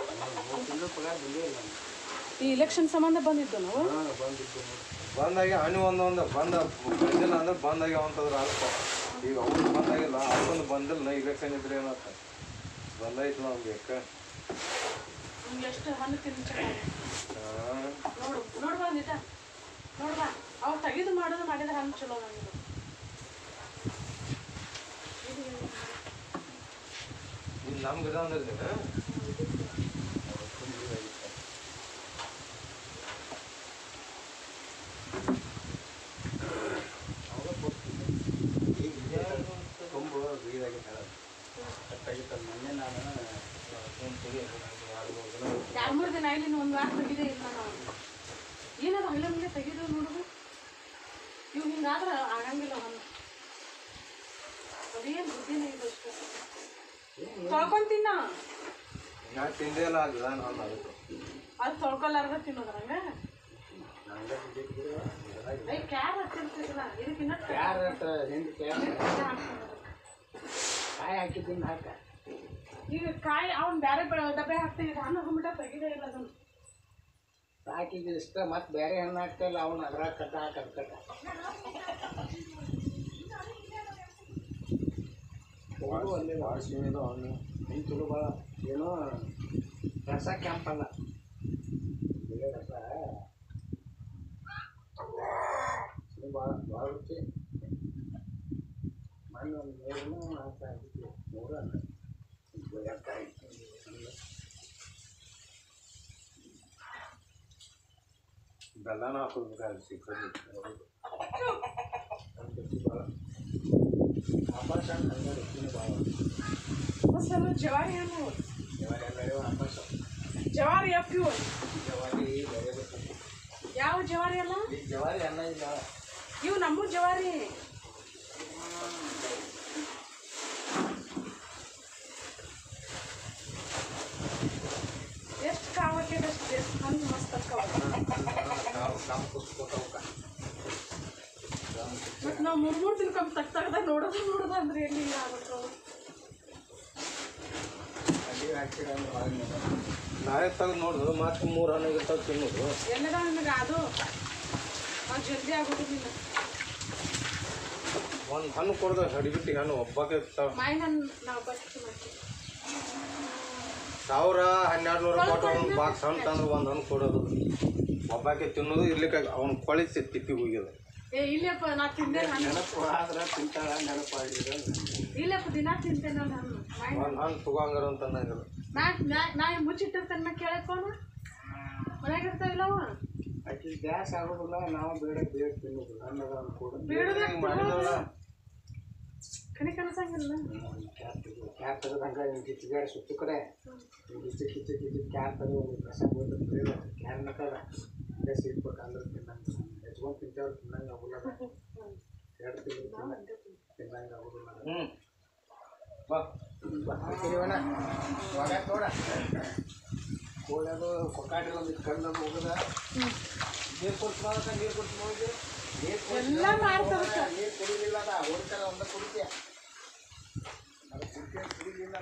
ಮೂರು ತಿಂಗಳು ಪಗಾರ ಬಂದೇ ಇಲ್ಲ ನಮ್ಗೆ. ಈ ಇಲೆಕ್ಷನ್ ಸಂಬಂಧ ಬಂದಿದ್ದು ನಾವು ಹಾ, ಬಂದಿದ್ದು ನೋಡಿ. ಬಂದಾಗಿ ಹಣ್ಣು ಒಂದೊಂದು ಬಂದ ಬಂದಿಲ್ಲ ಅಂದ್ರೆ ಬಂದಾಗಿ ಅಂತಂದ್ರೆ ಅಲ್ಪ ಈಗ ಅವ್ರು ಬಂದಾಗಿಲ್ಲ ಅದೊಂದು ಬಂದಿಲ್ಲ ನಾ ಇಲೆಕ್ಷನ್ ಇದ್ರೆ ಏನತ್ತ ಬಂದಾಯ್ತು ನಮ್ಗೆ ಯಾಕ ನಿಮ್ಗೆ ಎಷ್ಟು ಹಣ್ಣು ತಿನ್ನ ಹಾ. ನೋಡು ನೋಡ್ ಬಂದಿದ್ದ ನೋಡ್ ಬಾ ಅವ್ ತೆಗೆದು ಮಾಡೋದು ಮಾಡಿದ್ರೆ ಹಣ್ಣು ಚಲೋ ನಮ್ದು ಇದು ನಮ್ ಗಿಡ ಅಂದ್ರೆ ಕೊಂಬು ಬೀಳಾಗಿ ಹೇಳೋದು ಕಟ್ಟಾಗಿತ್ತು ಮೊನ್ನೆ ನಾನು ಫೋನ್ ತೆಗಿ ಎರಡ್ ಮೂರು ದಿನ ಇಲ್ಲಿ ಒಂದು ವಾರ ತೆಗಿದೆ ಇಲ್ಲ ನಾವು ಏನದು ಹಳ್ಳಿ ಮುಂದೆ ತೆಗೆದು ನೋಡುದು ಇವು ಹಿಂಗಾದ್ರೆ ಆಗಂಗಿಲ್ಲ ಹಣ್ಣು ಅದೇನು ಬುದ್ಧಿನೇ ಇದು ಅಷ್ಟು ತೊಳ್ಕೊಂತೀನ ನಾ ತಿಂದೇ ಇಲ್ಲ ಅದು ನಾನು ಹಣ್ಣು ಅದಕ್ಕೆ ಅದು ತೊಳ್ಕೊಲಾರ್ದ ತಿನ್ನೋದ್ರಂಗ ನಂಗೆ ಬಿದ್ದಿದ್ದು ಐ ಕ್ಯಾರ್ ಹಚ್ಚಿರ್ತಿರಲ್ಲ ಇದಕ್ಕಿನ್ನ ಕ್ಯಾರೆಟ್ ಹಿಂದೆ ಕ್ಯಾರೆಟ್ ಕಾಯಿ ಹಾಕಿದ್ದೀನಿ ಹಾಕ ಈಗ ಕಾಯಿ ಅವ್ನು ಬೇರೆ ಬೆಳೆ ಡಬ್ಬೆ ಹಾಕ್ತೀವಿ ಹಣ್ಣು ಹಮ್ಮಿಟ ತೆಗಿದೇ ಇಲ್ಲ ಅದನ್ನು ಹಾಕಿದ್ದು ಇಷ್ಟ ಮತ್ತೆ ಬೇರೆ ಹಣ್ಣು ಹಾಕ್ತಾಯಿಲ್ಲ ಅವನು ಅದ್ರಾಗ ಕಟ್ಟ ಹಾಕದ್ ಕಟ್ಟ ಕೊಂಬು ಒಂದೇ ಭಾಳ ಸೀಮಿದು ಹಣ್ಣು ಹಿಂಗೆ ಚಲೋ ಭಾಳ ಏನೋ ರಸ ಕೆಂಪಲ್ಲ ಬೆಳೆ ರಸ ಚಲೋ ಭಾಳ ಭಾಳ ರುಚಿ ಮೊನ್ನೆ ಒಂದು ಮೂರನೂ ನಾಲ್ಕು ಆಗಿತ್ತು ಮೂರ ಎಷ್ಟಾಗಿ ಬೆಲ್ಲನ ಹಾಕೋದು ಸಿಕ್ಕದು ಭಾಳ ಆಪಾಸ ಹಂಗೆ ರುಚಿನೂ ಭಾಳ ಮಸಾಲ ಜವಾರಿ ಹಣ್ಣು ಜವಾರಿ ಎಲ್ಲ ಆಪಾಸ ಜವಾರಿ ಅಪ್ಪಿ ಇವು. ಜವಾರಿ ಬೇರೆ ಯಾವ ಜವಾರಿ ಅಲ್ಲ ಈ ಜವಾರಿ ಅನ್ನ ಇಲ್ಲ ಇವು ನಮ್ಮ ಜವಾರಿ ಎಷ್ಟು ಕಾವಕ್ಕೆ ಅಷ್ಟು ಎಷ್ಟು ಹಣ್ಣು ಮಸ್ತ್ ಅಕ್ಕವ ನಾವು ನಮ್ಮ ಕುಸ್ಕೋತಾವಕ್ಕ ಮತ್ತು ನಾವು ಮೂರು ಮೂರು ತಿನ್ಕೊಂಡ್ ತಗ್ ತಗ್ದ ನೋಡೋದು ನೋಡೋದು ಅಂದ್ರೆ ಎಲ್ಲಿ ಆಗ್ಬೇಕು ಅಲ್ಲಿ ಹಾಕ್ತೀರ ಅಂದ್ರೆ ಭಾಳ ನಾಳೆ ತೆಗೆದು ನೋಡಿದ್ರು ಮತ್ತೆ ಮೂರು ಹಣ್ಣು ಇರ್ತಾವೆ ತಿನ್ನೋದು ಎಲ್ಲದ ನನಗೆ ಅದು ಅದು ಜಲ್ದಿ ಆಗೋದಿಲ್ಲ ಒಂದು ಹಣ್ಣು ಕೊಡ್ದ ಹಡಿಬಿಟ್ಟು ಹಣ್ಣು ಒಬ್ಬಕ್ಕೆ ಇರ್ತಾವ ಮಾವಿನ ಹಣ್ಣು ನಾವು ಬಚ್ಚಿ ಮಾಡ್ತೀವಿ ಸಾವಿರ ಹನ್ನೆರಡು ನೂರು ಕೊಟ್ಟು ಒಂದು ಬಾಕ್ಸ್ ಹಣ್ಣು ತಂದ್ರೆ ಒಂದು ಹಣ್ಣು ಕೊಡೋದು ಒಬ್ಬಾಕೆ ತಿನ್ನೋದು ಇರ್ಲಿಕ್ಕೆ ಅವ್ನು ಕೊಳಿಸಿ ತಿಪ್ಪಿ ಹೋಗ್ಯದ ಏ ಇಲ್ಲಪ್ಪ ನಾ ತಿಂದೆ ಹಣ್ಣು ನೆನಪು ಆದ್ರೆ ತಿಂತಾಳ ನೆನಪು ಆಗಿದ್ರೆ ಇಲ್ಲಪ್ಪ ದಿನ ತಿಂತೇನೆ ನಾನು ಹಣ್ಣು ಮಾವಿನ ಒಂದು ಹಣ್ಣು ತಗೋಂಗಾರ ಅಂತ ಅನ್ನಂಗಿಲ್ಲ ನಾ ನಾ ನಾ ಮುಚ್ಚಿಟ್ಟಿರ್ತೇನೆ ನಾ ಕೇಳಕ್ಕೋಣ ಮನ್ಯಾಗ ಇರ್ತಾವಿಲ್ಲವ ಆಕೆ ಗ್ಯಾಸ್ ಆಗೋದಿಲ್ಲ ನಾವು ಬೇಡ ಬೇಡ ತಿನ್ನೋದು ಅನ್ನದ ಕೂಡ ಬೇಡದಾಗ ಮಾಡಿದ್ರಲ್ಲ ಕಣಿ ಕನಸಂಗಿಲ್ಲ ಕ್ಯಾರ್ ತೆಗೆದಂಗ ಕಿಚ್ಚಿಗಾಡಿ ಸುತ್ತು ಕಡೆ ಕಿಚ್ಚಿ ಕಿಚ್ಚಿ ಕಿಚ್ಚಿ ಕ್ಯಾರ್ ತೆಗೆದು ಒಂದು ಕಸ ಬೀಳ್ತದೆ ಬೇಡ ಕ್ಯಾರ್ ನಕ್ಕದ ಹಂಗೆ ಸಿಗ್ಬೇಕಂದ್ರೆ ತಿನ್ನಂಗೆ ಹೆಚ್ಕೊಂಡು ತಿಂತೇವ್ರು ತಿನ್ನಂಗೆ ಆಗೋಲ್ಲ ಎರಡು ತಿಂಗಳು ತಿನ್ನಂಗೆ ಆಗೋದಿಲ್ಲ ಹ್ಞೂ ಬಾ ಹಾಕಿದೀವಣ್ಣ ಇವಾಗ ನೋಡ ಕೋಳ್ಯಾದು ಕೊಕ್ಕಾಡಿ ಒಂದು ಕಣ್ಣು ಹೋಗದ ನೀರು ಕೊಡ್ತು ಮಾಡೋಕೆ ನೀರು ಕೊಡ್ತು ಹೋಗಿ ನೀರು ಎಲ್ಲ ಮಾಡ್ತಾರ ನೀರು ಕುಡಿಲಿಲ್ಲ ಅದ ಹೊಡಿತಾರ ಒಂದ ಕುಡಿತೀಯ ಅದು ಕುಡಿತೀಯ ಕುಡಿಲಿಲ್ಲ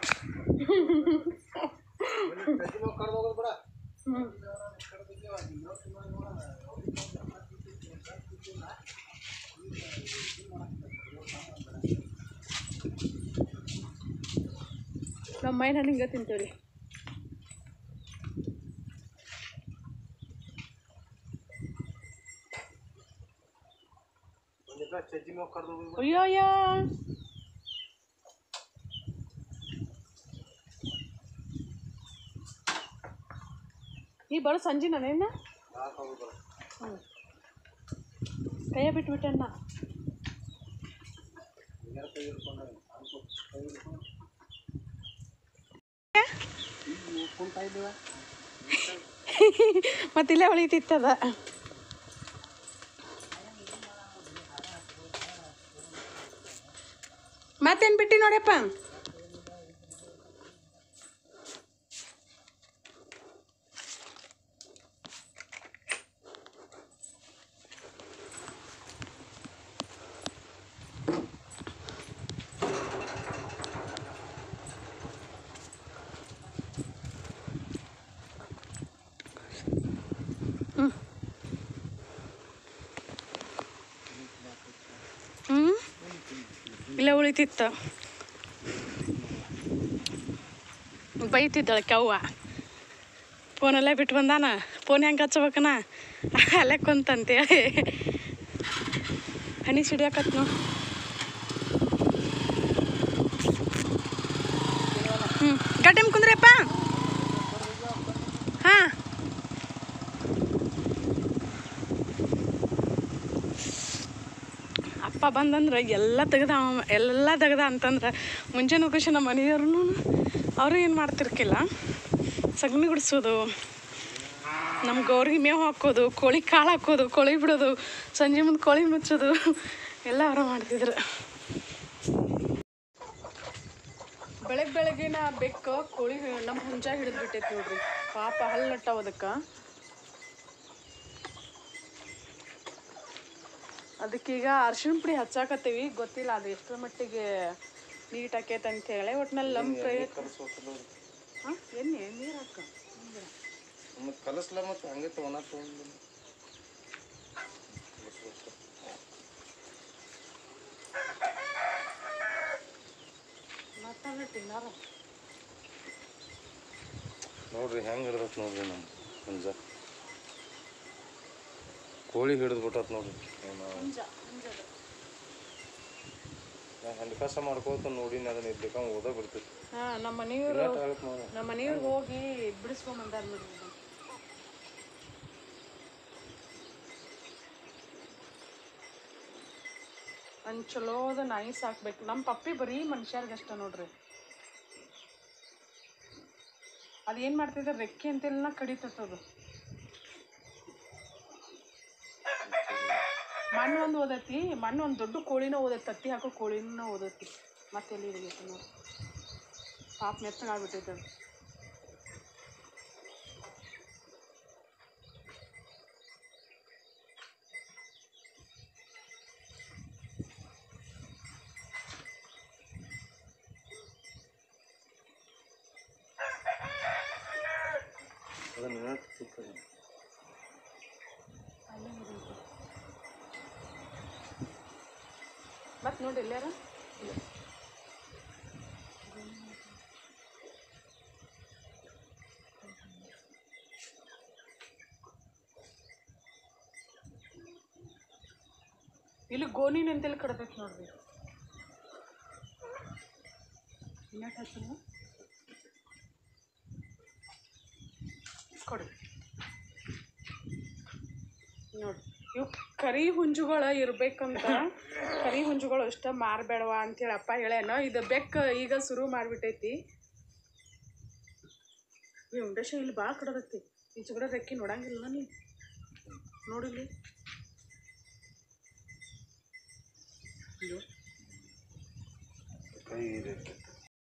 ಪ್ರತಿಮೆ ಕಡ್ದು ಹೋಗೋದು ಬಿಡ ಹ್ಞೂ ನಮ್ಮ ಮೈನ ಹಿಂಗೆ ತಿಂತೇವ್ರಿ ಒಂದಿಲ್ಲ ಚಜ್ಜಿ ಮೇವು ಕರ್ದು ಅಯ್ಯೋ ಅಯ್ಯೋ ಈ ಬರೋ ಸಂಜೆ ನಾನೇನ ಹ್ಞೂ ಕೈಯ ಬಿಟ್ಬಿಟ್ಟಣ್ಣ ಕುಂತ ಇದ್ದೀವ ಮತ್ತಿಲ್ಲೇ ಹೊಳಿತಿತ್ತದ ಮತ್ತೇನು ಬಿಟ್ಟಿ ನೋಡ್ಯಪ್ಪ ಬೈತಿತ್ತ ಬೈತಿದ್ದಳ ಕೆವ್ವ ಫೋನಲ್ಲೇ ಬಿಟ್ಟು ಬಂದಾನ ಫೋನ್ ಹೆಂಗೆ ಹಚ್ಬೇಕನ ಅಲ್ಲೇ ಕುಂತಂತೇಳಿ ಹನಿ ಸಿಡಿಯಾಕತ್ ನೋ ಹ್ಞೂ ಗಟ್ಟಿಮ್ ಕುಂದ್ರಪ್ಪ ಹಾಂ ಅಪ್ಪ ಬಂದಂದ್ರೆ ಎಲ್ಲ ತೆಗ್ದ ಅವ ಎಲ್ಲ ತೆಗ್ದ ಅಂತಂದ್ರೆ ಮುಂಜಾನೆ ಖುಷಿ ನಮ್ಮ ಮನೆಯವ್ರು ಅವರು ಏನು ಮಾಡ್ತಿರ್ಕಿಲ್ಲ ಸಗಣಿ ಗುಡಿಸೋದು ನಮ್ಮ ಗೌರಿಗೆ ಮೇವು ಹಾಕೋದು ಕೋಳಿ ಕಾಳು ಹಾಕೋದು ಕೋಳಿ ಬಿಡೋದು ಸಂಜೆ ಮುಂದೆ ಕೋಳಿ ಮುಚ್ಚೋದು ಎಲ್ಲ ಅವರು ಮಾಡ್ತಿದ್ರು ಬೆಳಗ್ಗೆ ಬೆಳಗ್ಗೆನ ಬೆಕ್ಕ ಕೋಳಿ ನಮ್ಮ ಹುಂಜ ಹಿಡಿದು ಬಿಟ್ಟೈತಿ ನೋಡ್ರಿ ಪಾಪ ಹಲ್ಲು ನಟ್ಟವ ಅದಕ್ಕೆ ಅದಕ್ಕೀಗ ಅರ್ಶಿಣ ಪುಡಿ ಹಚ್ಚಾಕತ್ತೀವಿ ಗೊತ್ತಿಲ್ಲ ಅದು ಎಷ್ಟರ ಮಟ್ಟಿಗೆ ನೀಟ್ ಆಕೈತೆ ಅಂತ ಹೇಳಿ ಒಟ್ನಲ್ಲಿ ನಮ್ಮ ಪ್ರಯತ್ನ ಹಾಂ ಎಣ್ಣೆ ನೀರು ಹಾಕ ಮತ್ತೆ ಕಲಸ್ಲ ಮತ್ತೆ ಹಂಗೆ ತೊಗೊಳ ತೊಗೊಂಡು ಮತ್ತಂದ್ರೆ ತಿನ್ನಾರ ನೋಡ್ರಿ ಹೆಂಗೆ ಹಿಡ್ದತ್ ನೋಡ್ರಿ ನಮ್ಮ ಹುಂಜ ಕೋಳಿ ಹಿಡಿದು ಬಿಟ್ಟತ್ ನೋಡ್ರಿ ಏನು ಹುಂಜ ಹುಂಜದ ಹಂಡಿಕಾಸ ಮಾಡ್ಕೋತ ನೋಡಿನ ಅದನ್ನ ಇದ್ದಕ್ಕ ಓದ ಬಿಡ್ತೈತಿ ಹಾಂ ನಮ್ಮ ಮನೆಯವರು ಆಗತ್ತೆ ನೋಡಿ ನಮ್ಮ ಮನೆಯವ್ರಿಗೆ ಹೋಗಿ ಬಿಡಿಸ್ಕೊಂಬಂದಾರ ನೋಡ್ರಿ ಇದನ್ನ. ಒಂದ್ ಚಲೋದ ನಾಯಿ ಸಾಕ್ಬೇಕು ನಮ್ಮ ಪಪ್ಪಿ ಬರೀ ಮನುಷ್ಯರ್ಗಷ್ಟ ನೋಡ್ರಿ ಅದೇನ್ ಮಾಡ್ತಿದ್ರೆ ರೆಕ್ಕೆ ಅಂತೆಲ್ಲ ಕಡಿತತ್ತದು ಮಣ್ಣು ಒಂದು ಓದತಿ ಮಣ್ಣು ಒಂದು ದೊಡ್ಡ ಕೋಳಿನ ಓದತಿ ತತ್ತಿ ಹಾಕೋ ಕೋಳಿನ ಓದತಿ ಮತ್ತೆ ಎಲ್ಲಿ ಇರಬೇಕು ನೋಡಿ ಪಾಪ ಮೆತ್ತಗಾಗ್ಬಿಟ್ಟೈತೆ ಅದು ಅದನ್ನ ಇನ್ನೊಂದ್ ಸುತ್ತದ. ಮತ್ತೆ ನೋಡಿ ಎಲ್ಲಾರ ಇಲ್ಲಿ ಗೋನಿನ ಅಂತೆಲ್ಲ ಕಡ್ದೈತಿ ನೋಡ್ರಿ ಇನ್ನಟ್ ಹಚ್ಚಲ್ಲ ಕೊಡಿ ನೋಡಿ ಇವು ಕರಿ ಹುಂಜುಗಳ ಇರ್ಬೇಕಂತ ಕರಿ ಹುಂಜುಗಳು ಅಷ್ಟ ಮಾರಬೇಡವಾ ಅಂತೇಳಿ ಅಪ್ಪ ಹೇಳ್ಯಾನ ಇದು ಬೆಕ್ಕ ಈಗ ಶುರು ಮಾಡಿಬಿಟ್ಟೈತಿ ಈ ಉಂಡೇಶ ಇಲ್ಲಿ ಭಾಳ ಕಡದೈತಿ ಈಚೆಗಡೆ ರೆಕ್ಕಿ ನೋಡಂಗಿಲ್ಲ ನೀ ನೋಡಿಲ್ಲಿ ಅಯ್ಯೋ ಕೈ ಇದಕ್ಕೆ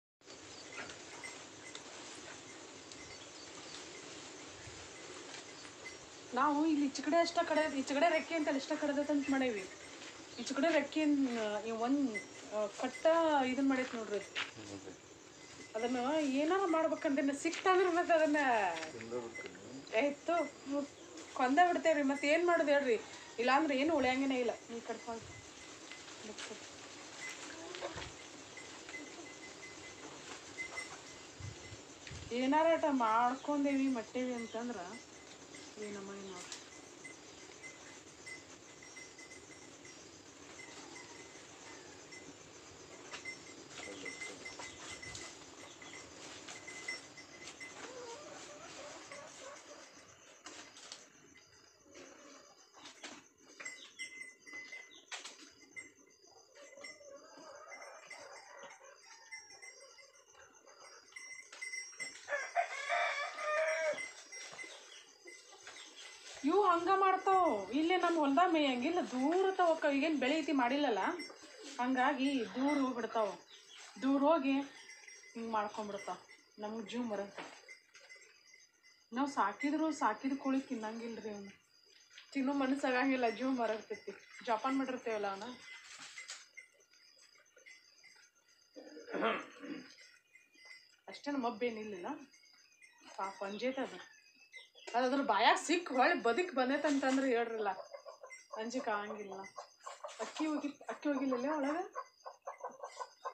ನಾವು ಇಲ್ಲಿ ಈಚೆ ಕಡೆ ಅಷ್ಟ ಕಡೆ ಈಚೆ ಕಡೆ ರೆಕ್ಕೆ ಅಂತ ಇಷ್ಟ ಕಡದೈತೆ ಅಂತ ಮಾಡೇವಿ ಈಚೆ ಕಡೆ ರೆಕ್ಕೆ ಒಂದು ಕಟ್ಟ ಇದನ್ನ ಮಾಡೈತೆ ನೋಡ್ರಿ ಅದು. ಅದನ್ನ ಏನಾರ ಮಾಡ್ಬೇಕಂದ್ರೆ ಸಿಕ್ತಂದ್ರೆ ಮತ್ತೆ ಅದನ್ನ ಆಯ್ತು ಕೊಂದ ಬಿಡ್ತೇವ್ರಿ ಮತ್ತೆ ಏನು ಮಾಡೋದು ಹೇಳ್ರಿ ಇಲ್ಲಾಂದ್ರೆ ಏನು ಉಳಿಯಂಗನೇ ಇಲ್ಲ ಈ ಕಡ್ಕೊಂಡು ಏನಾರ ಆಟ ಮಾಡ್ಕೊಂಡೇವಿ ಮಟ್ಟೇವಿ ಅಂತಂದ್ರೆ ಏನಮ್ಮ ನೋಡ್ರಿ ಇವು ಹಂಗ ಮಾಡ್ತಾವ ಇಲ್ಲೇ ನಮ್ಮ ಹೊಲ್ದಾಗ ಮೇಯಂಗಿಲ್ಲ ದೂರ ತಗೋಕ ಈಗೇನು ಬೆಳೆ ಐತಿ ಮಾಡಿಲ್ಲಲ್ಲ ಹಂಗಾಗಿ ದೂರ ಹೋಗ್ಬಿಡ್ತಾವ ದೂರ ಹೋಗಿ ಹಿಂಗೆ ಮಾಡ್ಕೊಂಡ್ಬಿಡ್ತಾವ ನಮ್ಗೆ ಜೀವ ಬರುತ್ತೆ ನಾವು ಸಾಕಿದ್ರು ಸಾಕಿದ ಕೋಳಿ ತಿನ್ನಂಗಿಲ್ರಿ ಅವನು ತಿನ್ನೋ ಮನಸ್ಸಾಗಂಗಿಲ್ಲ ಜೀವ ಮರಗ್ತೈತಿ ಜೋಪಾನ ಮಾಡಿರ್ತೇವಲ್ಲ ಅವನ ಅಷ್ಟೇ ನಮ್ಮ ಮಬ್ಬೇನಿಲ್ಲ ಪಾಪ ಅಂಜೈತೆ ಅದು ಅದು ಅದ್ರ ಬಾಯಾಗ ಸಿಕ್ಕ ಹೊಳ್ಳಿ ಬದುಕಿ ಬಂದೈತೆ ಅಂತಂದ್ರೆ ಹೇಳ್ರಲ್ಲ ಅಂಜಿಕೆ ಆಗಂಗಿಲ್ಲ ಅಕ್ಕಿ ಹೋಗಿ ಅಕ್ಕಿ ಹೋಗಿಲ್ಲ ಒಳಗೆ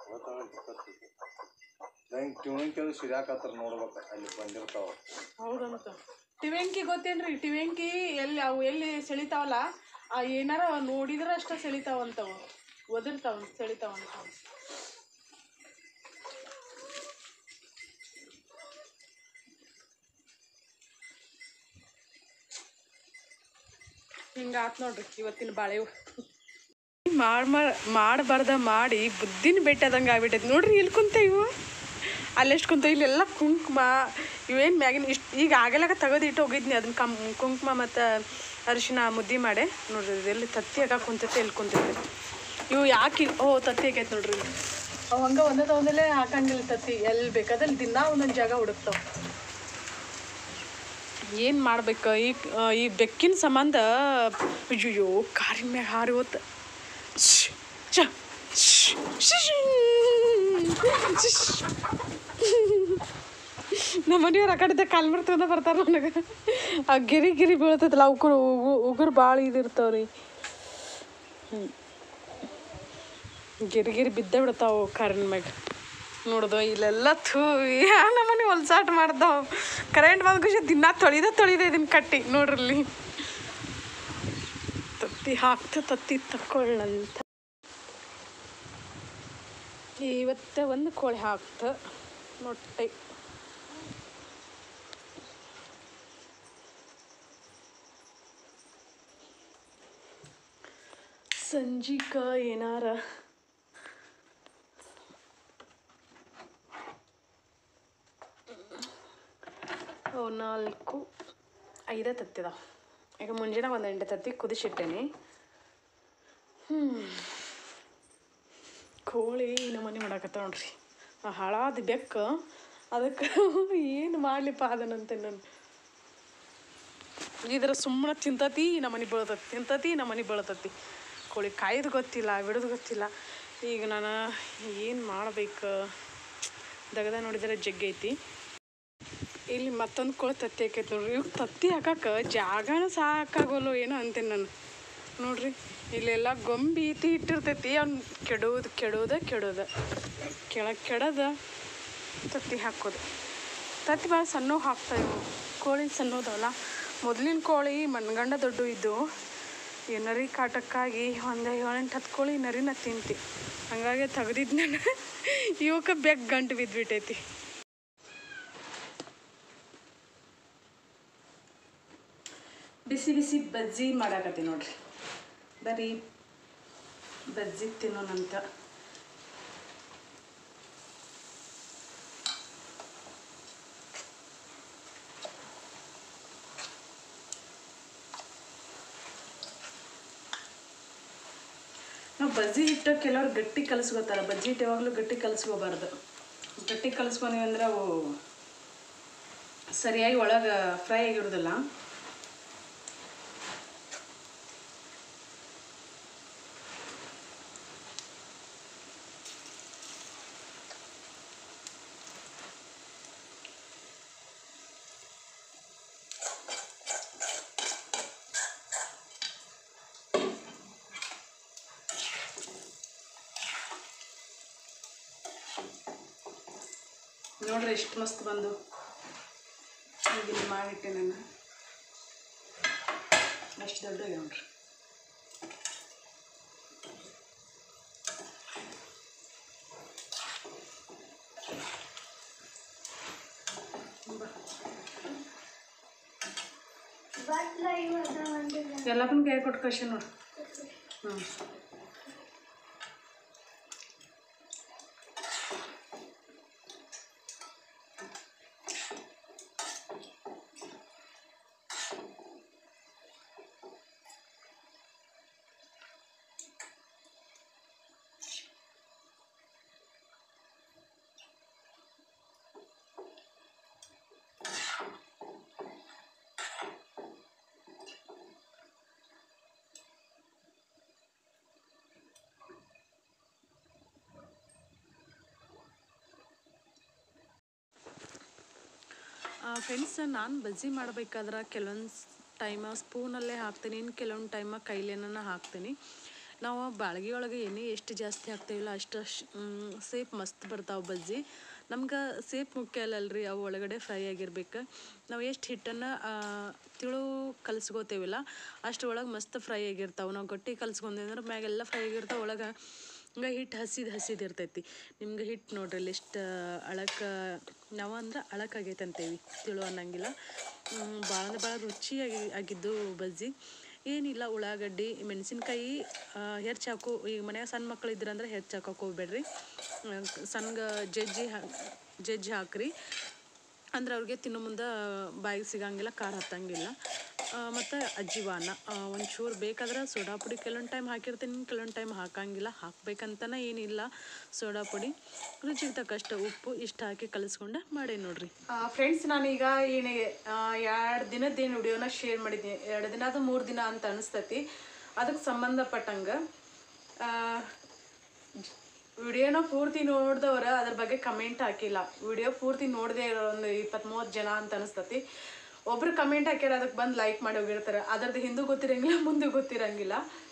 ಹಿಂಗೆ ಟ್ಯೂನಿಂಗ್ ಕೇಳಿ ಸಿರ್ಯಾಕತ್ರ ನೋಡ್ಬೇಕು ಅಲ್ಲಿ ಬಂದಿರ್ತಾವ ಹೌದಂತ ಟಿವೆಂಕಿ ಗೊತ್ತೇನ್ರಿ ಟಿವೆಂಕಿ ಎಲ್ಲಿ ಅವು ಎಲ್ಲಿ ಸೆಳಿತಾವಲ್ಲ ಆ ಏನಾರ ನೋಡಿದ್ರೆ ಅಷ್ಟ ಸೆಳಿತಾವಂತವು ಒದರ್ತಾವ ಸೆಳಿತಾವಂತ ಹಿಂಗಾತ್ ನೋಡ್ರಿ ಇವತ್ತಿನ ಬಾಳೆವು ಮಾಡ್ ಮಾಡಬಾರ್ದ ಮಾಡಿ ಬುದ್ಧಿನ ಬೆಟ್ಟದಂಗೆ ಆಗ್ಬಿಟ್ಟೈತೆ ನೋಡ್ರಿ ಇಲ್ಲಿ ಕುಂತ ಇವು ಅಲ್ಲೆಷ್ಟು ಕುಂತ ಇಲ್ಲೆಲ್ಲ ಕುಂಕುಮ ಇವೇನು ಮ್ಯಾಗಿನ ಇಷ್ಟು ಈಗ ಆಗಲಾಗ ತೆಗೆದು ಇಟ್ಟು ಹೋಗಿದ್ನಿ ಅದನ್ನ ಕಮ್ ಕುಂಕುಮ ಮತ್ತು ಅರಿಶಿನ ಮುದ್ದೆ ಮಾಡಿ ನೋಡ್ರಿ ಎಲ್ಲಿ ತತ್ತಿ ಆಗ ಕುಂತೈತೆ ಎಲ್ಲಿ ಕುಂತೈತೆ ಇವು ಯಾಕೆ ಓ ತತ್ತಿ ಆಗೈತೆ ನೋಡ್ರಿ ಇಲ್ಲಿ. ಅವು ಹಂಗೆ ಒಂದೇ ಒಂದಲ್ಲೇ ಹಾಕಂಗಿಲ್ಲ ತತ್ತಿ ಎಲ್ಲಿ ಬೇಕಾದಲ್ಲಿ ದಿನ ಒಂದೊಂದು ಜಾಗ ಹುಡುಕ್ತಾವ ಏನು ಮಾಡ್ಬೇಕು ಈ ಈ ಬೆಕ್ಕಿನ ಸಂಬಂಧ ಅಯ್ಯೋ ಕಾರಿನ ಮ್ಯಾಗ ಹಾರಿ ಹೋತ್ ಶ್ಶ್, ಛ, ಶ್ಶ್, ಶ್ಶ್, ಶ್ಶ್. ನಮ್ಮ ಮನೆಯವ್ರು ಆ ಕಡೆ ಕಾಲ್ ಮಾಡ್ತಂದ ಬರ್ತಾರ ನನಗೆ ಆ ಗಿರಿ ಗಿರಿ ಬೀಳ್ತೈತಲ್ಲ ಉಗುರು ಉಗು- ಉಗುರು ಭಾಳ ಇದಿರ್ತಾವ್ರಿ ಹ್ಞೂ ಗಿರಿ ಗಿರಿ ಬಿದ್ದೇ ಬಿಡ್ತಾವು ಕಾರಿನ ಮ್ಯಾಗ ನೋಡ್ದು ಇಲ್ಲೆಲ್ಲ ಥೂ ಯಾ ನಮ್ಮನೆ ಹೊಲ್ಸಾಟ ಮಾಡ್ತಾವ ಕರೆಂಟ್ ಬಂದ ಖುಷಿ ದಿನ ತೊಳಿದ ತೊಳಿದ ಇದನ್ನ ಕಟ್ಟಿ ನೋಡ್ರಲ್ಲಿ ತತ್ತಿ ಹಾಕ್ತ ತತ್ತಿ ತಕ್ಕೊಳ್ಳಂತ ಇವತ್ತೆ ಒಂದು ಕೋಳಿ ಹಾಕ್ತ ಮೊಟ್ಟೆ ಸಂಜಿಕ ಏನಾರ ಅವು ನಾಲ್ಕು ಐದೇ ತತ್ತಿದಾವ ಈಗ ಮುಂಜಾನೆ ಒಂದು ಎಂಟು ತತ್ತಿ ಕುದಿಸಿಟ್ಟೇನಿ ಹ್ಞೂ ಕೋಳಿ ನಮ್ಮನೆ ಮಾಡಾಕತ್ತ ನೋಡ್ರಿ ಆ ಹಾಳಾದ ಬೆಕ್ಕು ಅದಕ್ಕೆ ಏನು ಮಾಡಲಿಪ್ಪ ಅದನಂತೆ ನಾನು ಇದ್ರ ಸುಮ್ಮನೆ ತಿಂತತಿ ನಮ್ಮನೆ ಬೀಳ್ತತಿ ತಿಂತತಿ ನಮ್ಮನೆ ಬೀಳ್ತತಿ ಕೋಳಿ ಕಾಯ್ದು ಗೊತ್ತಿಲ್ಲ ಬಿಡೋದು ಗೊತ್ತಿಲ್ಲ ಈಗ ನಾನು ಏನು ಮಾಡ್ಬೇಕು ದಗದ ನೋಡಿದರೆ ಜಗ್ಗೈತಿ ಇಲ್ಲಿ ಮತ್ತೊಂದು ಕೋಳಿ ತತ್ತಿ ಹಾಕೈತೆ ನೋಡ್ರಿ ಇವ್ ತತ್ತಿ ಹಾಕಕ್ಕೆ ಜಾಗನ ಸಾಕಾಗೋಲ್ಲ ಏನೋ ಅಂತೇನೆ ನಾನು ನೋಡ್ರಿ ಇಲ್ಲೆಲ್ಲ ಗೊಂಬಿ ಈತಿ ಇಟ್ಟಿರ್ತೈತಿ ಅವ್ನು ಕೆಡೋದು ಕೆಡೋದ ಕೆಡೋದ ಕೆಳಗೆ ಕೆಡದ ತತ್ತಿ ಹಾಕೋದು ತತ್ತಿ ಭಾಳ ಸಣ್ಣ ಹಾಕ್ತಾ ಇವು ಕೋಳಿ ಸಣ್ಣದವಲ್ಲ ಮೊದಲಿನ ಕೋಳಿ ಮಣ್ಗಂಡ ದೊಡ್ಡ ಇದ್ದು ಈ ನರಿ ಕಾಟಕ್ಕಾಗಿ ಒಂದು ಏಳೆಂಟು ಹತ್ತು ಕೋಳಿ ನರಿನ ತಿಂತಿ ಹಂಗಾಗಿ ತೆಗ್ದಿದ್ದು ನಾನು ಇವಕ್ಕೆ ಬೆಕ್ ಗಂಟು ಬಿದ್ದುಬಿಟ್ಟೈತಿ ಬಿಸಿ ಬಿಸಿ ಬಜ್ಜಿ ಮಾಡಾಕತ್ತಿ ನೋಡ್ರಿ ಬರೀ ಬಜ್ಜಿ ತಿನ್ನೋಣಂತ ನಾವು ಬಜ್ಜಿ ಹಿಟ್ಟು ಕೆಲವ್ರು ಗಟ್ಟಿ ಕಲಿಸ್ಕೋತಾರೆ ಬಜ್ಜಿ ಹಿಟ್ಟು ಯಾವಾಗಲೂ ಗಟ್ಟಿ ಕಲಿಸ್ಕೋಬಾರ್ದು ಗಟ್ಟಿ ಕಲಿಸ್ಕೊಂಡ್ವಿ ಅಂದ್ರೆ ಅವು ಸರಿಯಾಗಿ ಒಳಗೆ ಫ್ರೈ ಆಗಿರೋದಿಲ್ಲ ನೋಡ್ರಿ ಎಷ್ಟು ಮಸ್ತ್ ಬಂದು ಈಗ ಇಲ್ಲಿ ಮಾಡಿಟ್ಟೆ ನಾನು ಅಷ್ಟು ದೊಡ್ಡ ನೋಡ್ರಿ ಎಲ್ಲಕ್ಕೂ ಕೈ ಕೊಟ್ಟು ಕಳ್ಸಿ ನೋಡ್ರಿ ಹ್ಞೂ ಫ್ರೆಂಡ್ಸ್ ನಾನು ಬಜ್ಜಿ ಮಾಡಬೇಕಾದ್ರೆ ಕೆಲವೊಂದು ಟೈಮ ಸ್ಪೂನಲ್ಲೇ ಹಾಕ್ತೀನಿ ಇನ್ನು ಕೆಲವೊಂದು ಟೈಮ ಕೈಲೇನ ಹಾಕ್ತೀನಿ ನಾವು ಬಾಳ್ಗಿ ಒಳಗೆ ಎಣ್ಣೆ ಎಷ್ಟು ಜಾಸ್ತಿ ಹಾಕ್ತೇವಿಲ್ಲ ಅಷ್ಟು ಸೇಪ್ ಮಸ್ತ್ ಬರ್ತಾವೆ ಬಜ್ಜಿ ನಮ್ಗೆ ಸೇಪ್ ಮುಖ್ಯ ಅಲ್ಲಲ್ರಿ ಅವು ಒಳಗಡೆ ಫ್ರೈ ಆಗಿರ್ಬೇಕು ನಾವು ಎಷ್ಟು ಹಿಟ್ಟನ್ನು ತಿಳು ಕಲಿಸ್ಕೋತೇವಿಲ್ಲ ಅಷ್ಟು ಒಳಗೆ ಮಸ್ತ್ ಫ್ರೈ ಆಗಿರ್ತಾವೆ ನಾವು ಗಟ್ಟಿ ಕಲ್ಸ್ಕೊಂಡ್ವಿ ಅಂದ್ರೆ ಮ್ಯಾಗೆಲ್ಲ ಫ್ರೈ ಆಗಿರ್ತಾವೆ ಒಳಗೆ ಹಂಗೆ ಹಿಟ್ಟು ಹಸಿದು ಹಸಿದು ಇರ್ತೈತಿ ನಿಮ್ಗೆ ಹಿಟ್ಟು ನೋಡ್ರಿ ಅಲ್ಲಿ ಎಷ್ಟು ಅಳಕ ನಾವು ಅಂದ್ರೆ ಅಳಕಾಗೈತೆ ಅಂತೇವಿ ತಿಳು ಅನ್ನಂಗಿಲ್ಲ ಭಾಳ ಅಂದ್ರೆ ಭಾಳ ರುಚಿಯಾಗಿ ಆಗಿದ್ದು ಬಜ್ಜಿ ಏನಿಲ್ಲ ಉಳ್ಳಾಗಡ್ಡಿ ಮೆಣಸಿನ್ಕಾಯಿ ಹೆಚ್ಚು ಹಾಕು ಈಗ ಮನ್ಯಾಗ ಸಣ್ಣ ಮಕ್ಳು ಇದ್ರಂದ್ರೆ ಹೆಚ್ಚು ಹಾಕೋಕೆ ಹೋಗ್ಬೇಡ್ರಿ ಸಣ್ಣ ಜಜ್ಜಿ ಹಾ ಜಜ್ಜಿ ಹಾಕ್ರಿ ಅಂದ್ರೆ ಅವ್ರಿಗೆ ತಿನ್ನೋ ಮುಂದೆ ಬಾಯಿಗೆ ಸಿಗಂಗಿಲ್ಲ ಖಾರ ಹತ್ತಂಗಿಲ್ಲ ಮತ್ತು ಅಜ್ಜಿವಾನ ಒಂಚೂರು ಬೇಕಾದ್ರೆ ಸೋಡಾ ಪುಡಿ ಕೆಲವೊಂದು ಟೈಮ್ ಹಾಕಿರ್ತೀನಿ ಕೆಲವೊಂದು ಟೈಮ್ ಹಾಕಂಗಿಲ್ಲ ಹಾಕ್ಬೇಕಂತನೇ ಏನಿಲ್ಲ ಸೋಡಾ ಪುಡಿ ರುಚಿಗೆ ತಕ್ಕಷ್ಟು ಉಪ್ಪು ಇಷ್ಟು ಹಾಕಿ ಕಲಿಸ್ಕೊಂಡು ಮಾಡೇ ನೋಡ್ರಿ ಫ್ರೆಂಡ್ಸ್ ನಾನೀಗ ಏನು ಎರಡು ದಿನದ ಏನು ವಿಡಿಯೋನ ಶೇರ್ ಮಾಡಿದ್ದೀನಿ ಎರಡು ದಿನ ಅದು ಮೂರು ದಿನ ಅಂತ ಅನಿಸ್ತೈತಿ ಅದಕ್ಕೆ ಸಂಬಂಧಪಟ್ಟಂಗೆ ವಿಡಿಯೋನ ಪೂರ್ತಿ ನೋಡಿದವ್ರ ಅದ್ರ ಬಗ್ಗೆ ಕಮೆಂಟ್ ಹಾಕಿಲ್ಲ ವಿಡಿಯೋ ಪೂರ್ತಿ ನೋಡದೆ ಇರೋ ಒಂದು ಇಪ್ಪತ್ತ್ ಮೂವತ್ತು ಜನ ಅಂತ ಅನಿಸ್ತತಿ ಒಬ್ರು ಕಮೆಂಟ್ ಹಾಕ್ಯಾರ ಅದಕ್ಕೆ ಬಂದು ಲೈಕ್ ಮಾಡಿ ಹೋಗಿರ್ತಾರೆ ಅದ್ರದ್ದು ಹಿಂದೂ ಗೊತ್ತಿರಂಗಿಲ್ಲ ಮುಂದೆ ಗೊತ್ತಿರಂಗಿಲ್ಲ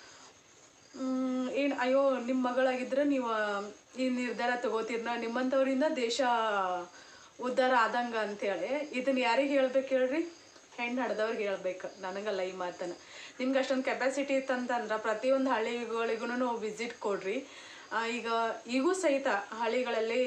ಏನು ಅಯ್ಯೋ ನಿಮ್ಮ ಮಗಳಾಗಿದ್ರೆ ನೀವು ಈ ನಿರ್ಧಾರ ತಗೋತೀರ್ನ ನಿಮ್ಮಂಥವ್ರಿಂದ ದೇಶ ಉದ್ಧಾರ ಆದಂಗ ಅಂತೇಳಿ ಇದನ್ನ ಯಾರಿಗೆ ಹೇಳ್ಬೇಕು ಹೇಳ್ರಿ ಹೆಣ್ಣು ಹಡ್ದವ್ರಿಗೆ ಹೇಳ್ಬೇಕು ನನಗಲ್ಲ ಈ ಮಾತನ್ನ ನಿಮ್ಗೆ ಅಷ್ಟೊಂದು ಕೆಪಾಸಿಟಿ ಇತ್ತಂತಂದ್ರೆ ಪ್ರತಿಯೊಂದು ಹಳ್ಳಿಗಳಿಗೂ ವಿಸಿಟ್ ಕೊಡ್ರಿ ಆ, ಈಗ ಈಗೂ ಸಹಿತ ಹಳ್ಳಿಗಳಲ್ಲಿ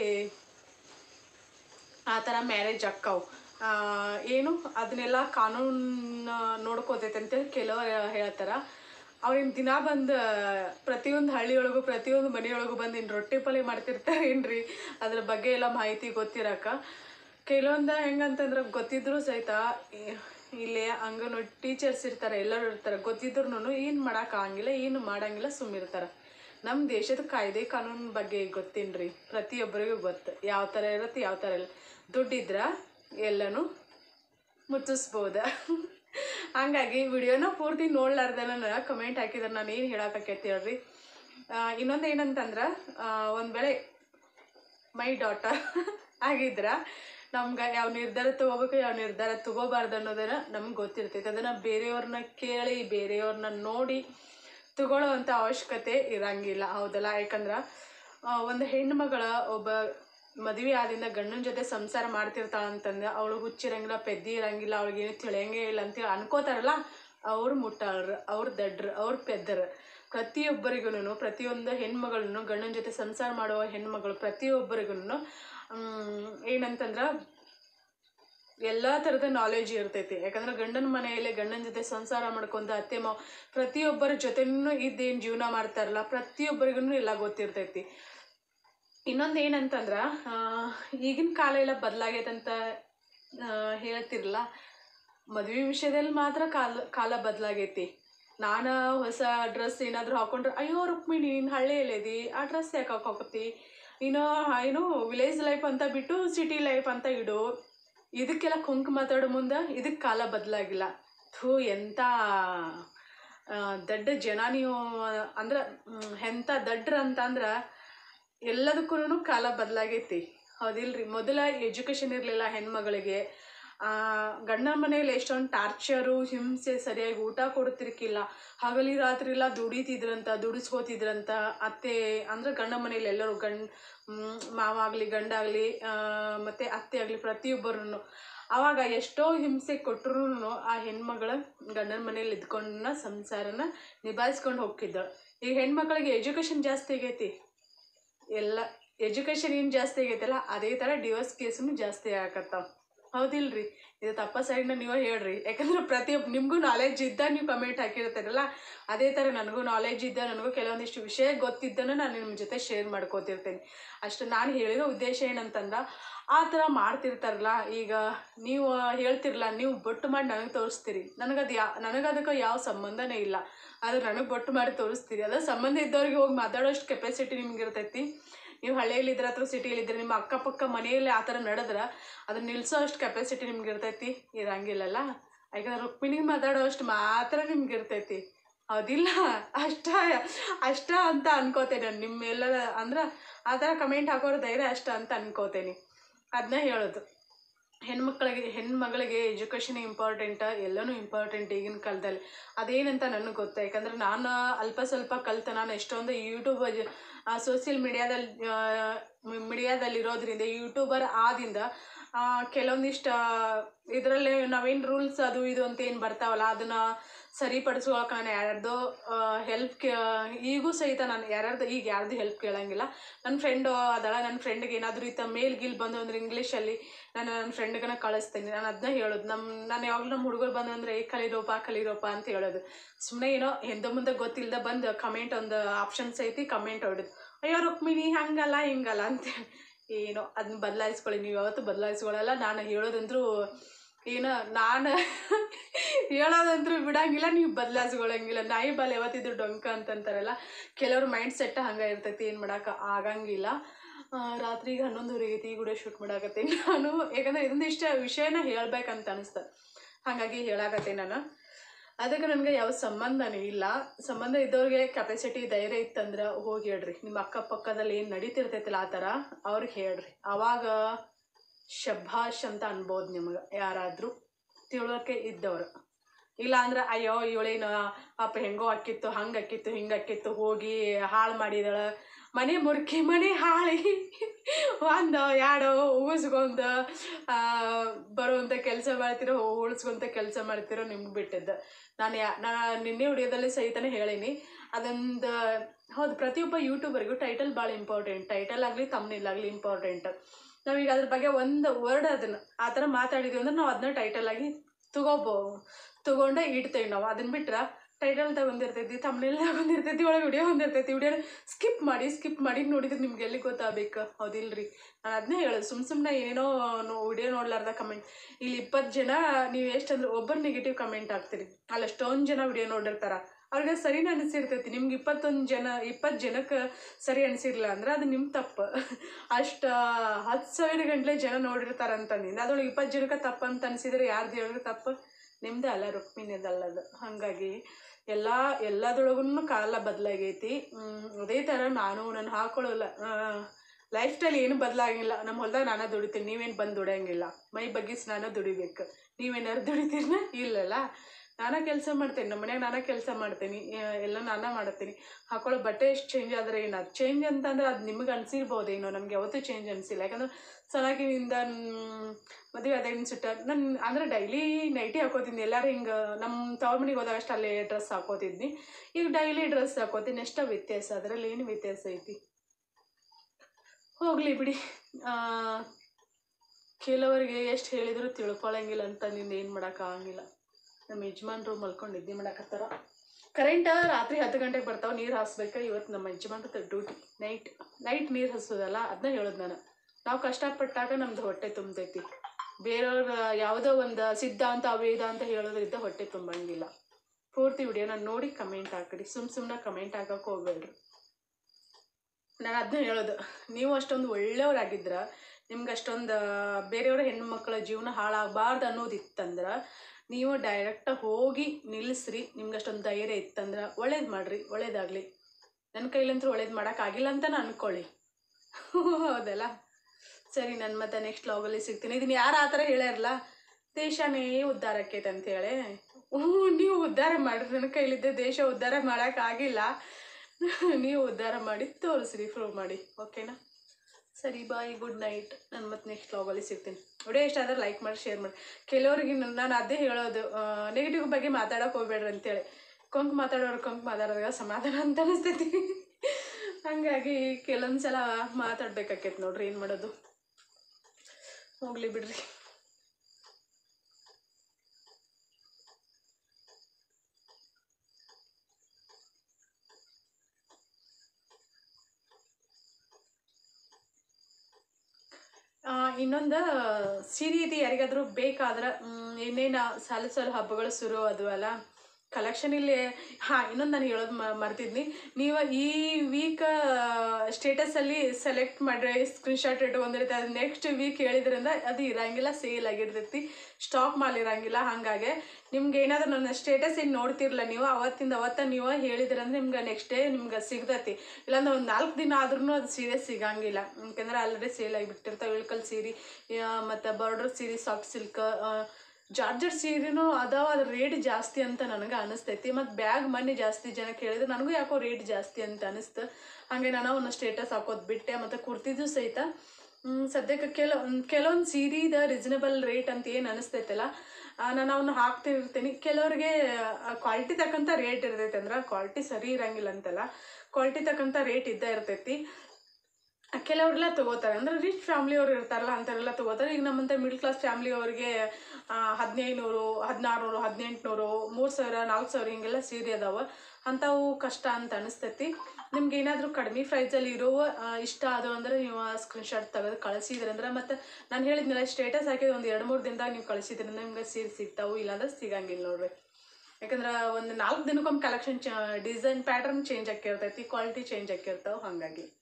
ಆ ಥರ ಮ್ಯಾರೇಜ್ ಅಕ್ಕಾವು ಏನು ಅದನ್ನೆಲ್ಲ ಕಾನೂನು ನೋಡ್ಕೋತೈತೆ ಅಂತೇಳಿ ಕೆಲವರು ಹೇಳ್ತಾರ ಅವ್ರಿನ್ ದಿನ ಬಂದು ಪ್ರತಿಯೊಂದು ಹಳ್ಳಿಯೊಳಗು ಪ್ರತಿಯೊಂದು ಮನೆಯೊಳಗು ಬಂದು ಇನ್ನು ರೊಟ್ಟಿ ಪಲ್ಯ ಮಾಡ್ತಿರ್ತಾರೆ ಏನ್ರಿ ಅದ್ರ ಬಗ್ಗೆ ಎಲ್ಲ ಮಾಹಿತಿ ಗೊತ್ತಿರಕ ಕೆಲವೊಂದು ಹೆಂಗಂತಂದ್ರೆ ಗೊತ್ತಿದ್ರು ಸಹಿತ ಈ- ಇಲ್ಲಿ ಅಂಗನವಾಡಿ ಟೀಚರ್ಸ್ ಇರ್ತಾರೆ ಎಲ್ಲರೂ ಇರ್ತಾರೆ ಗೊತ್ತಿದ್ರು ಏನು ಮಾಡೋಕ್ಕಾಗಂಗಿಲ್ಲ ಏನು ಮಾಡಂಗಿಲ್ಲ ಸುಮ್ಮಿರ್ತಾರೆ ನಮ್ಮ ದೇಶದ ಕಾಯ್ದೆ ಕಾನೂನು ಬಗ್ಗೆ ಗೊತ್ತೇನ್ರಿ ಪ್ರತಿಯೊಬ್ಬರಿಗೂ ಗೊತ್ತು ಯಾವ ಥರ ಇರುತ್ತೆ ಯಾವ ಥರ ಇಲ್ಲ ದುಡ್ಡಿದ್ರ ಎಲ್ಲನೂ ಮುಚ್ಚಿಸ್ಬೋದ ಹಂಗಾಗಿ ವಿಡಿಯೋನ ಪೂರ್ತಿ ನೋಡ್ಲಾರ್ದನ ಕಮೆಂಟ್ ಹಾಕಿದ್ರೆ ನಾನು ಏನು ಹೇಳಕ್ಕಾಕೈತಿ ಹೇಳ್ರಿ ಇನ್ನೊಂದು ಏನಂತಂದ್ರೆ ಒಂದು ವೇಳೆ ಮೈ ಡಾಟರ್ ಆಗಿದ್ರ ನಮ್ಗೆ ಯಾವ ನಿರ್ಧಾರ ತಗೋಬೇಕು ಯಾವ ನಿರ್ಧಾರ ತಗೋಬಾರ್ದು ಅನ್ನೋದನ್ನ ನಮ್ಗೆ ಗೊತ್ತಿರ್ತೈತೆ ಅದನ್ನು ಬೇರೆಯವ್ರನ್ನ ಕೇಳಿ ಬೇರೆಯವ್ರನ್ನ ನೋಡಿ ತಗೊಳ್ಳೋವಂಥ ಅವಶ್ಯಕತೆ ಇರಂಗಿಲ್ಲ ಹೌದಲ್ಲ ಯಾಕಂದ್ರೆ ಆ, ಒಂದು ಹೆಣ್ಮಗಳ ಒಬ್ಬ ಮದುವೆ ಆದಿಂದ ಗಂಡನ ಜೊತೆ ಸಂಸಾರ ಮಾಡ್ತಿರ್ತಾಳ ಅಂತಂದ್ರೆ ಅವಳು ಹುಚ್ಚಿರಂಗಿಲ್ಲ ಪೆದ್ದಿ ಇರಂಗಿಲ್ಲ ಅವಳಿಗೆ ಏನು ತಿಳಿಯಂಗೇ ಇಲ್ಲ ಅಂತೇಳಿ ಅನ್ಕೋತಾರಲ್ಲ ಅವ್ರು ಮುಟ್ಟಾಳ್ರು ಅವ್ರು ದಡ್ರು ಅವ್ರು ಪೆದ್ದರು ಪ್ರತಿಯೊಬ್ಬರಿಗೂ ಪ್ರತಿಯೊಂದು ಹೆಣ್ಮಗಳನ್ನು ಗಂಡನ ಜೊತೆ ಸಂಸಾರ ಮಾಡುವ ಹೆಣ್ಮಗಳು ಪ್ರತಿಯೊಬ್ಬರಿಗೂ ಏನಂತಂದ್ರೆ ಎಲ್ಲ ಥರದ ನಾಲೆಜ್ ಇರ್ತೈತಿ ಯಾಕಂದ್ರೆ ಗಂಡನ ಮನೆಯಲ್ಲಿ ಗಂಡನ ಜೊತೆ ಸಂಸಾರ ಮಾಡ್ಕೊಂತ ಅತ್ತೆ ಮಾವ ಪ್ರತಿಯೊಬ್ಬರ ಜೊತೆನೂ ಇದ್ದೇನು ಜೀವನ ಮಾಡ್ತಾರಲ್ಲ ಪ್ರತಿಯೊಬ್ಬರಿಗೂ ಎಲ್ಲ ಗೊತ್ತಿರ್ತೈತಿ ಇನ್ನೊಂದು ಏನಂತಂದ್ರೆ ಆ, ಈಗಿನ ಕಾಲ ಎಲ್ಲ ಬದಲಾಗೈತಂತ ಹೇಳ್ತಿರಲ್ಲ ಮದುವೆ ವಿಷಯದಲ್ಲಿ ಮಾತ್ರ ಕಾಲ ಕಾಲ ಬದಲಾಗೈತಿ ನಾನು ಹೊಸ ಡ್ರೆಸ್ ಏನಾದರೂ ಹಾಕೊಂಡ್ರೆ ಅಯ್ಯೋ ರುಕ್ಮಿಣಿ ನೀನು ಹಳ್ಳಿಯಲ್ಲಿದಿ ಆ ಡ್ರೆಸ್ ಯಾಕೆ ಹಾಕೋಕತ್ತಿ ನೀನು ಏನು ವಿಲೇಜ್ ಲೈಫ್ ಅಂತ ಬಿಟ್ಟು ಸಿಟಿ ಲೈಫ್ ಅಂತ ಇಡು ಇದಕ್ಕೆಲ್ಲ ಕುಂಕ್ ಮಾತಾಡೋ ಮುಂದೆ ಇದಕ್ಕೆ ಕಾಲ ಬದಲಾಗಿಲ್ಲ ಥೂ ಎಂಥ ಆ, ದಡ್ಡ ಜನ ನೀವು ಅಂದ್ರೆ ಮ್, ಎಂಥ ದಡ್ಡ್ರ ಅಂತಂದ್ರೆ ಎಲ್ಲದಕ್ಕೂ ಕಾಲ ಬದಲಾಗೈತಿ ಹೌದಿಲ್ರಿ ಮೊದಲ ಎಜುಕೇಷನ್ ಇರಲಿಲ್ಲ ಹೆಣ್ಮಗಳಿಗೆ ಆ, ಗಂಡನ ಮನೆಯಲ್ಲಿ ಎಷ್ಟೊಂದು ಟಾರ್ಚರು ಹಿಂಸೆ ಸರಿಯಾಗಿ ಊಟ ಕೊಡ್ತಿರ್ಕಿಲ್ಲ ಹಗಲಿ ರಾತ್ರಿ ಎಲ್ಲ ದುಡಿತಿದ್ರಂತ ದುಡಿಸ್ಕೋತಿದ್ರಂತ ಅತ್ತೆ ಅಂದ್ರೆ ಗಂಡನ ಮನೆಯಲ್ಲಿ ಎಲ್ಲರೂ ಗಂಡ್ ಮ್, ಮಾವ ಆಗಲಿ ಗಂಡ ಆಗಲಿ ಮತ್ತು ಅತ್ತೆ ಆಗಲಿ ಪ್ರತಿಯೊಬ್ಬರೂ ಆವಾಗ ಎಷ್ಟೋ ಹಿಂಸೆ ಕೊಟ್ಟರು ಆ ಹೆಣ್ಮಗಳ ಗಂಡನ ಮನೇಲಿ ಇದ್ಕೊಂಡ ಸಂಸಾರನ ನಿಭಾಯಿಸ್ಕೊಂಡು ಹೋಗ್ತಿದ್ದಳು ಈಗ ಹೆಣ್ಮಕ್ಳಿಗೆ ಎಜುಕೇಷನ್ ಜಾಸ್ತಿ ಆಗೈತಿ ಎಲ್ಲ ಎಜುಕೇಷನ್ ಏನು ಜಾಸ್ತಿ ಆಗೈತಲ್ಲ ಅದೇ ಥರ ಡಿವೋರ್ಸ್ ಕೇಸನ್ನು ಜಾಸ್ತಿ ಆಗತ್ತಾವ ಹೌದಿಲ್ರಿ ಇದು ತಪ್ಪ ಸೈಡ್ನ ನೀವು ಹೇಳ್ರಿ ಯಾಕಂದ್ರೆ ಪ್ರತಿಯೊಬ್ಬ ನಿಮಗೂ ನಾಲೆಜ್ ಇದ್ದ ನೀವು ಕಮೆಂಟ್ ಹಾಕಿರ್ತಾರಲ್ಲ ಅದೇ ಥರ ನನಗೂ ನಾಲೆಜ್ ಇದ್ದ ನನಗೂ ಕೆಲವೊಂದಿಷ್ಟು ವಿಷಯ ಗೊತ್ತಿದ್ದನ್ನು ನಾನು ನಿಮ್ಮ ಜೊತೆ ಶೇರ್ ಮಾಡ್ಕೋತಿರ್ತೇನೆ ಅಷ್ಟು ನಾನು ಹೇಳಿರೋ ಉದ್ದೇಶ ಏನಂತಂದ್ರೆ ಆ ಥರ ಮಾಡ್ತಿರ್ತಾರಲ್ಲ ಈಗ ನೀವು ಹೇಳ್ತಿರಲ್ಲ ನೀವು ಬೊಟ್ಟು ಮಾಡಿ ನನಗೆ ತೋರಿಸ್ತೀರಿ ನನಗದು ಯಾ ನನಗದಕ್ಕೆ ಯಾವ ಸಂಬಂಧನೇ ಇಲ್ಲ ಆದರೆ ನನಗೆ ಬೊಟ್ಟು ಮಾಡಿ ತೋರಿಸ್ತೀರಿ ಅದ ಸಂಬಂಧ ಇದ್ದವ್ರಿಗೆ ಹೋಗಿ ಮಾತಾಡೋಷ್ಟು ಕೆಪಾಸಿಟಿ ನಿಮ್ಗೆ ಇರ್ತೈತಿ ನೀವು ಹಳ್ಳಿಯಲ್ಲಿದ್ರೆ ಅಥವಾ ಸಿಟಿಯಲ್ಲಿದ್ದರೆ ನಿಮ್ಮ ಅಕ್ಕಪಕ್ಕ ಮನೆಯಲ್ಲಿ ಆ ಥರ ನಡೆದ್ರೆ ಅದನ್ನ ನಿಲ್ಲಿಸೋ ಅಷ್ಟು ಕೆಪಾಸಿಟಿ ನಿಮ್ಗೆ ಇರ್ತೈತಿ ಇರಂಗಿಲ್ಲಲ್ಲ ಯಾಕಂದ್ರೆ ರುಕ್ಮಿಣಿಗೆ ಮಾತಾಡೋ ಅಷ್ಟು ಮಾತ್ರ ನಿಮ್ಗೆ ಇರ್ತೈತಿ ಹೌದಿಲ್ಲ ಅಷ್ಟ ಅಷ್ಟ ಅಂತ ಅನ್ಕೋತೇನೆ ನಾನು ನಿಮ್ಮೆಲ್ಲ ಅಂದ್ರೆ ಆ ಥರ ಕಮೆಂಟ್ ಹಾಕೋರು ಧೈರ್ಯ ಅಷ್ಟ ಅಂತ ಅನ್ಕೋತೇನೆ ಅದನ್ನ ಹೇಳೋದು ಹೆಣ್ಮಕ್ಳಿಗೆ ಹೆಣ್ಮಗಳಿಗೆ ಎಜುಕೇಷನ್ ಇಂಪಾರ್ಟೆಂಟ್ ಎಲ್ಲನೂ ಇಂಪಾರ್ಟೆಂಟ್ ಈಗಿನ ಕಾಲದಲ್ಲಿ ಅದೇನಂತ ನನಗೆ ಗೊತ್ತು ಯಾಕಂದ್ರೆ ನಾನು ಅಲ್ಪ ಸ್ವಲ್ಪ ಕಲ್ತು ನಾನು ಎಷ್ಟೊಂದು ಯೂಟ್ಯೂಬ್ ಸೋಷಿಯಲ್ ಮೀಡಿಯಾದಲ್ಲಿ ಮೀಡಿಯಾದಲ್ಲಿ ಇರೋದ್ರಿಂದ ಯೂಟ್ಯೂಬರ್ ಆದಿಂದ ಆ, ಕೆಲವೊಂದಿಷ್ಟು ಇದರಲ್ಲಿ ನಾವೇನು ರೂಲ್ಸ್ ಅದು ಇದು ಅಂತ ಏನು ಬರ್ತಾವಲ್ಲ ಅದನ್ನು ಸರಿಪಡಿಸ್ಕೊಳಕ್ಕೆ ನಾನು ಯಾರ್ದೋ ಹೆಲ್ಪ್ ಕೇ ಈಗೂ ಸಹಿತ ನಾನು ಯಾರ್ಯಾರ್ದು ಈಗ ಯಾರ್ದು ಹೆಲ್ಪ್ ಕೇಳಂಗಿಲ್ಲ ನನ್ನ ಫ್ರೆಂಡು ಅದಳ ನನ್ನ ಫ್ರೆಂಡ್ಗೆ ಏನಾದರೂ ಈ ಥರ ಮೇಲ್ ಗಿಲ್ ಬಂದು ಅಂದ್ರೆ ಇಂಗ್ಲೀಷಲ್ಲಿ ನಾನು ನನ್ನ ಫ್ರೆಂಡ್ಗನ ಕಳಿಸ್ತೀನಿ ನಾನು ಅದನ್ನ ಹೇಳೋದು ನಮ್ಮ ನಾನು ಯಾವಾಗಲೂ ನಮ್ಮ ಹುಡುಗರು ಬಂದು ಅಂದರೆ ಏ ಕಲಿರೋಪ ಕಲಿರೋಪ ಅಂತ ಹೇಳೋದು ಸುಮ್ಮನೆ ಏನೋ ಹಿಂದೆ ಮುಂದೆ ಗೊತ್ತಿಲ್ಲದ ಬಂದು ಕಮೆಂಟ್ ಒಂದು ಆಪ್ಷನ್ಸ್ ಐತಿ ಕಮೆಂಟ್ ಹೊಡೋದು ಅಯ್ಯೋ ರುಕ್ಮಿಣಿ ಹಂಗಲ್ಲ ಹಿಂಗಲ್ಲ ಅಂತೇಳಿ ಏನೋ ಅದನ್ನ ಬದಲಾಯಿಸ್ಕೊಳ್ಳಿ ನೀವು ಯಾವತ್ತೂ ಬದಲಾಯಿಸ್ಕೊಳ್ಳಲ್ಲ ನಾನು ಹೇಳೋದಂದ್ರೂ ಏನೋ ನಾನು ಹೇಳೋದಂದ್ರೂ ಬಿಡಂಗಿಲ್ಲ ನೀವು ಬದಲಾಯಿಸ್ಕೊಳಂಗಿಲ್ಲ ನಾಯಿ ಬಾಲ್ ಯಾವತ್ತಿದ್ರು ಡೊಂಕ ಅಂತಂತಾರಲ್ಲ ಕೆಲವ್ರ ಮೈಂಡ್ ಸೆಟ್ ಹಂಗೆ ಇರ್ತೈತಿ ಏನು ಮಾಡೋಕೆ ಆಗಂಗಿಲ್ಲ ಆ, ರಾತ್ರಿಗೆ ಹನ್ನೊಂದುವರೆಗೆ ಐತಿ ಕೂಡ ಶೂಟ್ ಮಾಡಾಕತ್ತೀನಿ ನಾನು ಯಾಕಂದ್ರೆ ಇದೊಂದಿಷ್ಟು ವಿಷಯನ ಹೇಳ್ಬೇಕಂತ ಅನಿಸ್ತದೆ ಹಾಗಾಗಿ ಹೇಳಾಕತ್ತೆ ನಾನು ಅದಕ್ಕೆ ನನಗೆ ಯಾವ ಸಂಬಂಧನೇ ಇಲ್ಲ ಸಂಬಂಧ ಇದ್ದವ್ರಿಗೆ ಕೆಪಾಸಿಟಿ ಧೈರ್ಯ ಇತ್ತಂದ್ರೆ ಹೋಗಿ ಹೇಳ್ರಿ ನಿಮ್ಮ ಅಕ್ಕಪಕ್ಕದಲ್ಲಿ ಏನು ನಡೀತಿರ್ತೈತಿಲ್ಲ ಆ ಥರ ಅವ್ರಿಗೆ ಹೇಳ್ರಿ ಅವಾಗ ಶಭಾಷ್ ಅಂತ ಅನ್ಬೋದು ನಿಮಗೆ ಯಾರಾದರೂ ತಿಳುವಳಿಕೆ ಇದ್ದವರು ಇಲ್ಲ ಅಂದ್ರೆ ಅಯ್ಯೋ ಇವಳೇನು ಅಪ್ಪ ಹೆಂಗೋ ಅಕ್ಕಿತ್ತು ಹಂಗೆ ಅಕ್ಕಿತ್ತು ಹಿಂಗೆ ಅಕ್ಕಿತ್ತು ಹೋಗಿ ಹಾಳು ಮಾಡಿದಳ ಮನೆ ಮುರ್ಕಿ ಮನೆ ಹಾಳಿ ಒಂದು ಯಾಡೋ ಉಗಿಸ್ಕೊಂಡು ಬರುವಂಥ ಕೆಲಸ ಮಾಡ್ತಿರೋ ಉಳಿಸ್ಕೊಂತ ಕೆಲಸ ಮಾಡ್ತಿರೋ ನಿಮ್ಗೆ ಬಿಟ್ಟಿದ್ದು ನಾನು ಯಾ ನಾ ನಿನ್ನೆ ವಿಡಿಯೋದಲ್ಲಿ ಸಹಿತನೇ ಹೇಳೀನಿ ಅದೊಂದು ಹೌದು ಪ್ರತಿಯೊಬ್ಬ ಯೂಟ್ಯೂಬರ್ಗೂ ಟೈಟಲ್ ಭಾಳ ಇಂಪಾರ್ಟೆಂಟ್ ಟೈಟಲ್ ಆಗಲಿ ತಮ್ಮನಿಲ್ ಆಗಲಿ ಇಂಪಾರ್ಟೆಂಟ್ ನಾವೀಗ ಅದ್ರ ಬಗ್ಗೆ ಒಂದು ವರ್ಡ್ ಅದನ್ನು ಆ ಥರ ಮಾತಾಡಿದ್ವಿ ಅಂದ್ರೆ ನಾವು ಅದನ್ನ ಟೈಟಲ್ ಆಗಿ ತಗೋಬೋ ತಗೊಂಡೇ ಇಡ್ತೇವೆ ನಾವು ಅದನ್ನ ಬಿಟ್ರೆ ಟೈಟಲ್ ತಗೊಂಡಿರ್ತೈತಿ ತಮ್ಮನೆಲ್ಲ ತಗೊಂಡಿರ್ತೈತಿ ಒಳಗೆ ವಿಡಿಯೋ ಹೊಂದಿರ್ತೈತಿ ವಿಡಿಯೋ ಸ್ಕಿಪ್ ಮಾಡಿ ಸ್ಕಿಪ್ ಮಾಡಿ ನೋಡಿದ್ರೆ ನಿಮ್ಗೆ ಎಲ್ಲಿ ಗೊತ್ತಾಗಬೇಕು ಹೌದಿಲ್ರಿ ನಾನು ಅದನ್ನೇ ಹೇಳೋದು ಸುಮ್ಮ ಸುಮ್ಮನೆ ಏನೋ ವಿಡಿಯೋ ನೋಡ್ಲಾರ್ದ ಕಮೆಂಟ್ ಇಲ್ಲಿ ಇಪ್ಪತ್ತು ಜನ ನೀವು ಎಷ್ಟು ಅಂದ್ರೆ ಒಬ್ಬರು ನೆಗೆಟಿವ್ ಕಮೆಂಟ್ ಹಾಕ್ತೀರಿ ಅಲ್ಲಿ ಎಷ್ಟೊಂದು ಜನ ವಿಡಿಯೋ ನೋಡಿರ್ತಾರ ಅವ್ರಿಗೆ ಸರಿನ ಅನಿಸಿರ್ತೈತಿ ನಿಮ್ಗೆ ಇಪ್ಪತ್ತೊಂದು ಜನ ಇಪ್ಪತ್ತು ಜನಕ್ಕೆ ಸರಿ ಅನಿಸಿರ್ಲಿಲ್ಲ ಅಂದ್ರೆ ಅದು ನಿಮ್ಮ ತಪ್ಪು ಅಷ್ಟು ಹತ್ತು ಸಾವಿರ ಗಂಟ್ಲೆ ಜನ ನೋಡಿರ್ತಾರ ಅಂತಂದಿಂದ ಅದ್ರೊಳಗೆ ಇಪ್ಪತ್ತು ಜನಕ್ಕೆ ತಪ್ಪು ಅಂತ ಅನಿಸಿದ್ರೆ ಯಾರ್ದು ಹೇಳಿದ್ರೆ ತಪ್ಪು ನಿಮ್ಮದೇ ಅಲ್ಲ ರುಕ್ಮಿಣಿದಲ್ಲದು ಹಾಗಾಗಿ ಎಲ್ಲ ಎಲ್ಲದರೊಳಗೂ ಕಾಲ ಬದಲಾಗೈತಿ ಅದೇ ಥರ ನಾನು ನಾನು ಹಾಕೊಳ್ಳಲ್ಲ ಲೈಫ್ ಸ್ಟೈಲ್ ಏನು ಬದಲಾಗಿಲ್ಲ ನಮ್ಮ ಹೊಲ್ದಾಗ ನಾನು ದುಡಿತೀನಿ ನೀವೇನು ಬಂದು ದುಡಿಯಂಗಿಲ್ಲ ಮೈ ಬಗ್ಗಿಸಿ ನಾನು ದುಡಿಬೇಕು ನೀವೇನಾದ್ರು ದುಡಿತೀರನ ಇಲ್ಲಲ್ಲ ನಾನೇ ಕೆಲಸ ಮಾಡ್ತೀನಿ ನಮ್ಮ ಮನ್ಯಾಗ ನಾನೇ ಕೆಲಸ ಮಾಡ್ತೀನಿ ಆ, ಎಲ್ಲ ನಾನೇ ಮಾಡ್ತೀನಿ ಹಾಕೊಳ್ಳೋ ಬಟ್ಟೆ ಎಷ್ಟು ಚೇಂಜ್ ಆದರೆ ಏನು ಅದು ಚೇಂಜ್ ಅಂತಂದ್ರೆ ಅದು ನಿಮಗೆ ಅನಿಸಿರ್ಬೋದೇನೋ ನಮ್ಗೆ ಯಾವತ್ತೂ ಚೇಂಜ್ ಅನಿಸಿಲ್ಲ ಯಾಕಂದ್ರೆ ಸಣ್ಣಾಗಿನಿಂದ ಮದುವೆ ಅದೇನು ಸುಟ್ಟ ನಾನು ಅಂದರೆ ಡೈಲಿ ನೈಟಿ ಹಾಕೋತೀನಿ ಎಲ್ಲರೂ ಹಿಂಗೆ ನಮ್ಮ ತವ್ರ ಮನೆಗೆ ಹೋದಾಗ ಅಷ್ಟು ಅಲ್ಲೇ ಡ್ರೆಸ್ ಹಾಕೋತಿದ್ನಿ ಈಗ ಡೈಲಿ ಡ್ರೆಸ್ ಹಾಕೋತೀನಿ ಎಷ್ಟೋ ವ್ಯತ್ಯಾಸ ಅದರಲ್ಲಿ ಏನು ವ್ಯತ್ಯಾಸ ಐತಿ ಹೋಗಲಿ ಬಿಡಿ ಆ, ಕೆಲವರಿಗೆ ಎಷ್ಟು ಹೇಳಿದ್ರು ತಿಳ್ಕೊಳಂಗಿಲ್ಲ ಅಂತ ನಿಂದು ಏನು ಮಾಡೋಕ್ಕಾಗಂಗಿಲ್ಲ ನಮ್ಮ ಯಜಮಾನ್ರು ಮಲ್ಕೊಂಡು ನಿದ್ದೆ ಮಾಡಕತ್ತಾರ ಕರೆಂಟ್ ರಾತ್ರಿ ಹತ್ತು ಗಂಟೆಗೆ ಬರ್ತಾವೆ ನೀರು ಹಾಸ್ಬೇಕು ಇವತ್ತು ನಮ್ಮ ಯಜಮಾನ್ರ ಡ್ಯೂಟಿ ನೈಟ್ ನೈಟ್ ನೀರು ಹಸೋದಲ್ಲ ಅದನ್ನ ಹೇಳೋದು ನಾನು ನಾವು ಕಷ್ಟಪಟ್ಟಾಗ ನಮ್ದು ಹೊಟ್ಟೆ ತುಂಬತೈತಿ ಬೇರೆಯವ್ರ ಯಾವುದೋ ಒಂದು ಸಿದ್ಧಾಂತ ವೇದಾಂತ ಹೇಳೋದ್ರಿಂದ ಹೊಟ್ಟೆ ತುಂಬಂಗಿಲ್ಲ ಪೂರ್ತಿ ವಿಡಿಯೋನ ನೋಡಿ ಕಮೆಂಟ್ ಹಾಕಿರಿ ಸುಮ್ಮ ಸುಮ್ಮನೆ ಕಮೆಂಟ್ ಹಾಕಕ್ಕೆ ಹೋಗ್ಬೇಡ್ರಿ ನಾನು ಅದನ್ನ ಹೇಳೋದು ನೀವು ಅಷ್ಟೊಂದು ಒಳ್ಳೆಯವ್ರಾಗಿದ್ರ ನಿಮ್ಗೆ ಅಷ್ಟೊಂದು ಬೇರೆಯವ್ರ ಹೆಣ್ಮಕ್ಳ ಜೀವನ ಹಾಳಾಗಬಾರ್ದು ಅನ್ನೋದಿತ್ತಂದ್ರೆ ನೀವು ಡೈರೆಕ್ಟಾಗಿ ಹೋಗಿ ನಿಲ್ಲಿಸ್ರಿ ನಿಮ್ಗೆ ಅಷ್ಟೊಂದು ಧೈರ್ಯ ಇತ್ತಂದ್ರೆ ಒಳ್ಳೇದು ಮಾಡಿರಿ ಒಳ್ಳೇದಾಗಲಿ ನನ್ನ ಕೈಲಂತೂ ಒಳ್ಳೇದು ಮಾಡೋಕ್ಕಾಗಿಲ್ಲ ಅಂತ ಅನ್ಕೊಳ್ಳಿ ಹೌದಲ್ಲ ಸರಿ ನಾನು ಮತ್ತೆ ನೆಕ್ಸ್ಟ್ ಲಾಗಲ್ಲಿ ಸಿಗ್ತೀನಿ ಇದನ್ನ ಯಾರು ಆ ಥರ ಹೇಳ್ಯಾರಲ್ಲ ದೇಶನೇ ಉದ್ಧಾರ ಆಕೈತೆ ಅಂತೇಳಿ ಹ್ಞೂ ನೀವು ಉದ್ಧಾರ ಮಾಡಿರಿ ನನ್ನ ಕೈಲಿದ್ದೆ ದೇಶ ಉದ್ಧಾರ ಮಾಡೋಕ್ಕಾಗಿಲ್ಲ ನೀವು ಉದ್ಧಾರ ಮಾಡಿ ತೋರಿಸ್ರಿ ಪ್ರೂವ್ ಮಾಡಿ ಓಕೆನಾ ಸರಿ ಬಾಯ್ ಗುಡ್ ನೈಟ್ ನಾನು ಮತ್ತೆ ನೆಕ್ಸ್ಟ್ ಲಾಗಲ್ಲಿ ಸಿಗ್ತೀನಿ ವಿಡಿಯೋ ಇಷ್ಟ ಆದರೆ ಲೈಕ್ ಮಾಡಿ ಶೇರ್ ಮಾಡಿ ಕೆಲವರಿಗೆ ನಾನು ಅದೇ ಹೇಳೋದು ನೆಗೆಟಿವ್ ಬಗ್ಗೆ ಮಾತಾಡೋಕೆ ಹೋಗ್ಬೇಡ್ರಿ ಅಂತೇಳಿ ಕೊಂಕ್ ಮಾತಾಡೋರು ಕೊಂಕ್ ಮಾತಾಡೋದಾಗ ಸಮಾಧಾನ ಅಂತ ಅನಿಸ್ತೈತಿ ಹಾಗಾಗಿ ಕೆಲವೊಂದು ಸಲ ಮಾತಾಡ್ಬೇಕಾಕೈತೆ ನೋಡ್ರಿ ಏನು ಮಾಡೋದು ಹೋಗ್ಲಿ ಬಿಡ್ರಿ ಆ, ಇನ್ನೊಂದು ಸಿರಿ ಇದು ಯಾರಿಗಾದ್ರೂ ಬೇಕಾದ್ರೆ ಇನ್ನೇನು ಸಾಲು ಸಾಲು ಹಬ್ಬಗಳು ಶುರು ಅದು ಅಲ್ಲ ಕಲೆಕ್ಷನ್ ಇಲ್ಲಿ ಹಾಂ ಇನ್ನೊಂದು ನಾನು ಹೇಳೋದು ಮರ್ತಿದ್ನಿ ನೀವು ಈ ವೀಕ್ ಸ್ಟೇಟಸಲ್ಲಿ ಸೆಲೆಕ್ಟ್ ಮಾಡಿರಿ ಸ್ಕ್ರೀನ್ಶಾಟ್ ಇಟ್ಕೊಂಡಿರುತ್ತೆ ಅದು ನೆಕ್ಸ್ಟ್ ವೀಕ್ ಹೇಳಿದ್ರಿಂದ ಅದು ಇರಂಗಿಲ್ಲ ಸೇಲ್ ಆಗಿರ್ತೈತಿ ಸ್ಟಾಕ್ ಮಾಲ್ ಇರಂಗಿಲ್ಲ ಹಾಗಾಗಿ ನಿಮ್ಗೆ ಏನಾದರೂ ನನ್ನ ಸ್ಟೇಟಸ್ ಏನು ನೋಡ್ತಿರಲ್ಲ ನೀವು ಅವತ್ತಿಂದ ಅವತ್ತ ನೀವು ಹೇಳಿದ್ರಂದ್ರೆ ನಿಮ್ಗೆ ನೆಕ್ಸ್ಟ್ ಡೇ ನಿಮ್ಗೆ ಸಿಗ್ತೈತಿ ಇಲ್ಲಾಂದ್ರೆ ಒಂದು ನಾಲ್ಕು ದಿನ ಆದ್ರೂ ಅದು ಸೀರೆ ಸಿಗಂಗಿಲ್ಲ ಯಾಕೆಂದ್ರೆ ಆಲ್ರೆಡಿ ಸೇಲ್ ಆಗಿಬಿಟ್ಟಿರ್ತಾವೆ ಇಳ್ಕಲ್ ಸೀರೆ ಮತ್ತು ಬಾರ್ಡರ್ ಸೀರೆ ಸಾಫ್ಟ್ ಸಿಲ್ಕ್ ಜಾರ್ಜರ್ ಸೀರೆನೂ ಅದಾವ ಅದ್ರ ರೇಟ್ ಜಾಸ್ತಿ ಅಂತ ನನಗೆ ಅನಿಸ್ತೈತಿ ಮತ್ತು ಬ್ಯಾಗ್ ಮನೆ ಜಾಸ್ತಿ ಜನ ಕೇಳಿದ್ರೆ ನನಗೂ ಯಾಕೋ ರೇಟ್ ಜಾಸ್ತಿ ಅಂತ ಅನಿಸ್ತು ಹಾಗೆ ನಾನು ಒಂದು ಸ್ಟೇಟಸ್ ಹಾಕೋದು ಬಿಟ್ಟೆ ಮತ್ತು ಕುರ್ತಿದ್ದು ಸಹಿತ ಹ್ಮ್, ಸದ್ಯಕ್ಕೆ ಕೆಲ ಕೆಲವೊಂದು ಸೀರಿದ ರೀಸನಬಲ್ ರೇಟ್ ಅಂತ ಏನು ಅನಿಸ್ತೈತಲ್ಲ ಆ, ನಾನು ಅವನ್ನ ಹಾಕ್ತಿರ್ತೀನಿ ಕೆಲವ್ರಿಗೆ ಕ್ವಾಲಿಟಿ ತಕ್ಕಂಥ ರೇಟ್ ಇರ್ತೈತೆ ಅಂದ್ರೆ ಕ್ವಾಲಿಟಿ ಸರಿ ಇರಂಗಿಲ್ಲ ಅಂತಲ್ಲ ಕ್ವಾಲಿಟಿ ತಕ್ಕಂಥ ರೇಟ್ ಇದ್ದೇ ಇರ್ತೈತಿ ಕೆಲವ್ರೆಲ್ಲ ತಗೋತಾರೆ ಅಂದ್ರೆ ರಿಚ್ ಫ್ಯಾಮ್ಲಿಯವ್ರು ಇರ್ತಾರಲ್ಲ ಅಂಥವ್ರೆಲ್ಲ ತಗೋತಾರೆ ಈಗ ನಮ್ಮಂಥ ಮಿಡ್ಲ್ ಕ್ಲಾಸ್ ಫ್ಯಾಮ್ಲಿಯವ್ರಿಗೆ ಹದಿನೈದುನೂರು ಹದಿನಾರುನೂರು ಹದಿನೆಂಟುನೂರು ಮೂರು ಸಾವಿರ ನಾಲ್ಕು ಸಾವಿರ ಹಿಂಗೆಲ್ಲ ಸೀರೆ ಅದಾವ ಅಂಥವು ಕಷ್ಟ ಅಂತ ಅನಿಸ್ತೈತಿ ನಿಮ್ಗೆ ಏನಾದರೂ ಕಡಿಮೆ ಪ್ರೈಸಲ್ಲಿ ಇರೋ ಆ, ಇಷ್ಟ ಆದವು ಅಂದ್ರೆ ನೀವು ಸ್ಕ್ರೀನ್ಶಾಟ್ ತೆಗೆದು ಕಳಿಸಿದ್ರಂದ್ರೆ ಮತ್ತು ನಾನು ಹೇಳಿದ್ನಲ್ಲ ಸ್ಟೇಟಸ್ ಹಾಕಿದ ಒಂದು ಎರಡು ಮೂರು ದಿನದಾಗ ನೀವು ಕಳಿಸಿದ್ರಿಂದ ನಿಮ್ಗೆ ಸೀರೆ ಸಿಗ್ತಾವು ಇಲ್ಲಾಂದ್ರೆ ಸಿಗಂಗಿಲ್ಲ ನೋಡ್ರಿ ಯಾಕಂದ್ರೆ ಒಂದು ನಾಲ್ಕು ದಿನಕ್ಕೊಮ್ಮೆ ಕಲೆಕ್ಷನ್ ಚ ಡಿಸೈನ್ ಪ್ಯಾಟರ್ನ್ ಚೇಂಜ್ ಆಕಿರ್ತೈತಿ ಕ್ವಾಲಿಟಿ ಚೇಂಜ್ ಆಕಿರ್ತಾವೆ ಹಾಗಾಗಿ